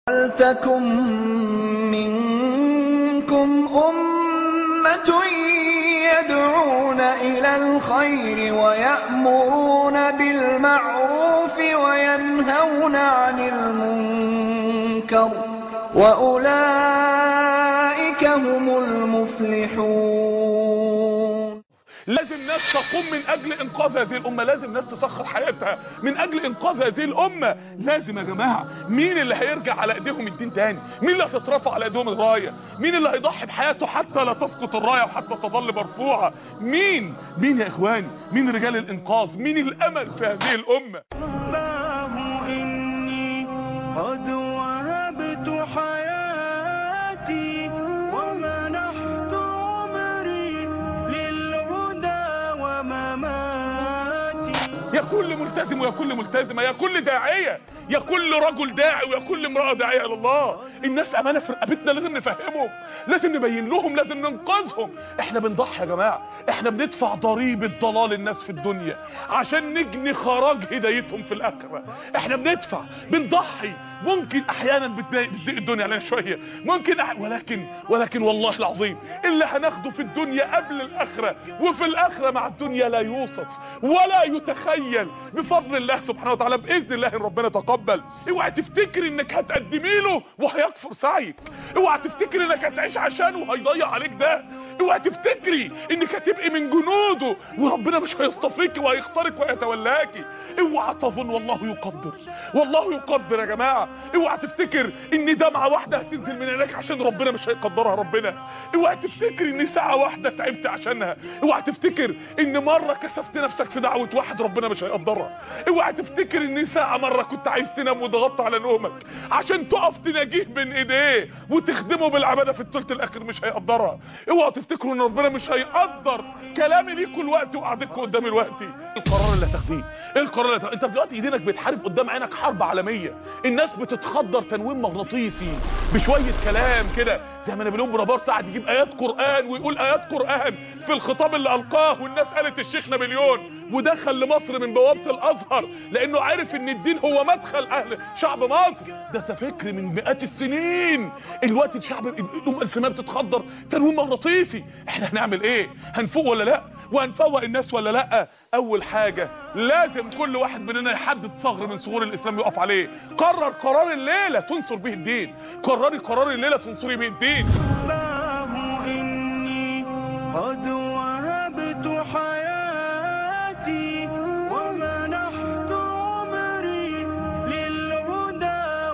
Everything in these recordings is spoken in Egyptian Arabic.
ولتكن منكم أمة يدعون إلى الخير ويأمرون بالمعروف وينهون عن المنكر وأولئك هم المفلحون لازم ناس تقوم من اجل انقاذ هذه الامه لازم ناس تسخر حياتها من اجل انقاذ هذه الامه لازم يا جماعه مين اللي هيرجع على ايديهم الدين تاني مين اللي هتترفع على ايديهم الرايه مين اللي هيضحي بحياته حتى لا تسقط الرايه وحتى تظل مرفوعه مين مين يا اخواني مين رجال الانقاذ مين الامل في هذه الامه الله إني قد وهبت حياتي ومنحت عمري للهدى ومماتي يا كل ملتزم ويا كل ملتزمه يا كل داعيه يا كل رجل داعي ويا كل امراه داعيه الى الله الناس امانه في رقبتنا لازم نفهمهم لازم نبين لهم لازم ننقذهم احنا بنضحي يا جماعه احنا بندفع ضريبه ضلال الناس في الدنيا عشان نجني خراج هدايتهم في الاخره احنا بندفع بنضحي ممكن احيانا بتضايق بتضايق الدنيا علينا شويه ممكن أح... ولكن ولكن والله العظيم اللي هناخده في الدنيا قبل الاخره وفي الاخره مع الدنيا لا يوصف ولا يتخيل بفضل الله سبحانه وتعالى باذن الله إن ربنا تقبل اوعى تفتكر انك هتقدمي له وهيكفر سعيك اوعى تفتكري انك هتعيش عشانه وهيضيع عليك ده اوعى تفتكري انك هتبقي من جنوده وربنا مش هيصطفيك وهيختارك ويتولاكي اوعى تظن والله يقدر والله يقدر يا جماعه اوعى تفتكر ان دمعه واحده هتنزل من عينيك عشان ربنا مش هيقدرها ربنا اوعى تفتكر ان ساعه واحده تعبت عشانها اوعى تفتكر ان مره كسفت نفسك في دعوه واحد ربنا مش هيقدرها اوعى تفتكر ان ساعه مره كنت عايز تنام وضغطت على نومك عشان تقف تناجيه بين ايديه وتخدمه بالعباده في الثلث الاخير مش هيقدرها اوعى تفتكروا ان ربنا مش هيقدر كلامي ليكوا الوقت وقعدتكوا قدامي الوقت القرار اللي هتاخديه ايه القرار اللي هتاخديه انت دلوقتي ايدينك بتحارب قدام عينك حرب عالميه الناس بتتخدر تنويم مغناطيسي بشويه كلام كده زي ما نابليون بونابرت قاعد يجيب ايات قران ويقول ايات قران في الخطاب اللي القاه والناس قالت الشيخ نابليون ودخل لمصر من بوابه الازهر لانه عارف ان الدين هو مدخل اهل شعب مصر ده فكر من مئات السنين الوقت الشعب الامه الاسلاميه بتتخدر تنويم مغناطيسي احنا هنعمل ايه هنفوق ولا لا وهنفوق الناس ولا لا اول حاجه لازم كل واحد مننا يحدد ثغر من ثغور الاسلام يقف عليه قرر قرار الليله تنصر به الدين قرري قرار الليله تنصري به الدين الله إني قد وهبت حياتي ومنحت عمري للهدى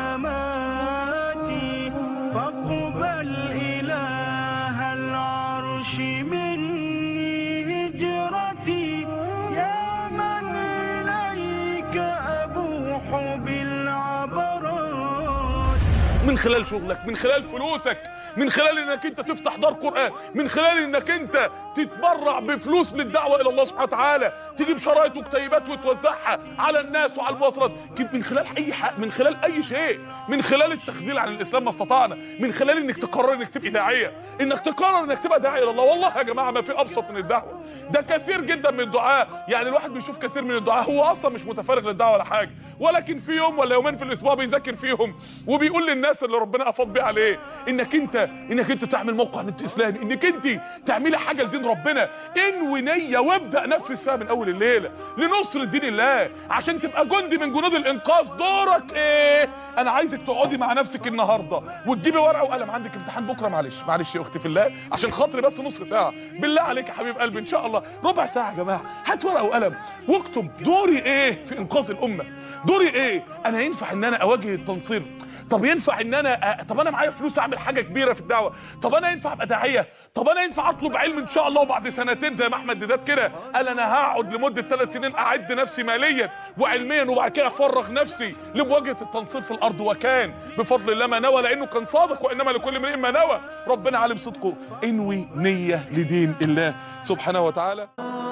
ومماتي فاقبل إله العرش مني هجرتي يا من إليك أبوح بالعبرات من خلال شغلك من خلال فلوسك من خلال انك انت تفتح دار قران من خلال انك انت تتبرع بفلوس للدعوه الى الله سبحانه وتعالى تجيب شرايط وكتيبات وتوزعها على الناس وعلى المواصلات كيف من خلال اي حق من خلال اي شيء من خلال التخذيل عن الاسلام ما استطعنا من خلال انك تقرر انك تبقى داعيه انك تقرر انك تبقى داعيه الى الله والله يا جماعه ما في ابسط من الدعوه ده كثير جدا من الدعاء يعني الواحد بيشوف كثير من الدعاء هو اصلا مش متفرغ للدعوه ولا حاجه ولكن في يوم ولا يومين في الاسبوع بيذاكر فيهم وبيقول للناس اللي ربنا افاض بيه عليه انك انت انك انت تعمل موقع نت اسلامي انك انت تعملي حاجه لدين ربنا انوي نيه وابدا نفذ فيها من اول الليله لنصر دين الله عشان تبقى جندي من جنود الانقاذ دورك ايه انا عايزك تقعدي مع نفسك النهارده وتجيبي ورقه وقلم عندك امتحان بكره معلش معلش يا اختي في الله عشان خاطري بس نص ساعه بالله عليك يا حبيب قلبي ان شاء الله ربع ساعه يا جماعه هات ورقه وقلم واكتب دوري ايه في انقاذ الامه دوري ايه انا ينفع ان انا اواجه التنصير طب ينفع ان انا أ... طب انا معايا فلوس اعمل حاجه كبيره في الدعوه طب انا ينفع ابقى داعيه طب انا ينفع اطلب علم ان شاء الله وبعد سنتين زي ما احمد ديدات كده قال انا هقعد لمده ثلاث سنين اعد نفسي ماليا وعلميا وبعد كده افرغ نفسي لمواجهه التنصير في الارض وكان بفضل الله ما نوى لانه كان صادق وانما لكل امرئ ما نوى ربنا عالم صدقه انوي نيه لدين الله سبحانه وتعالى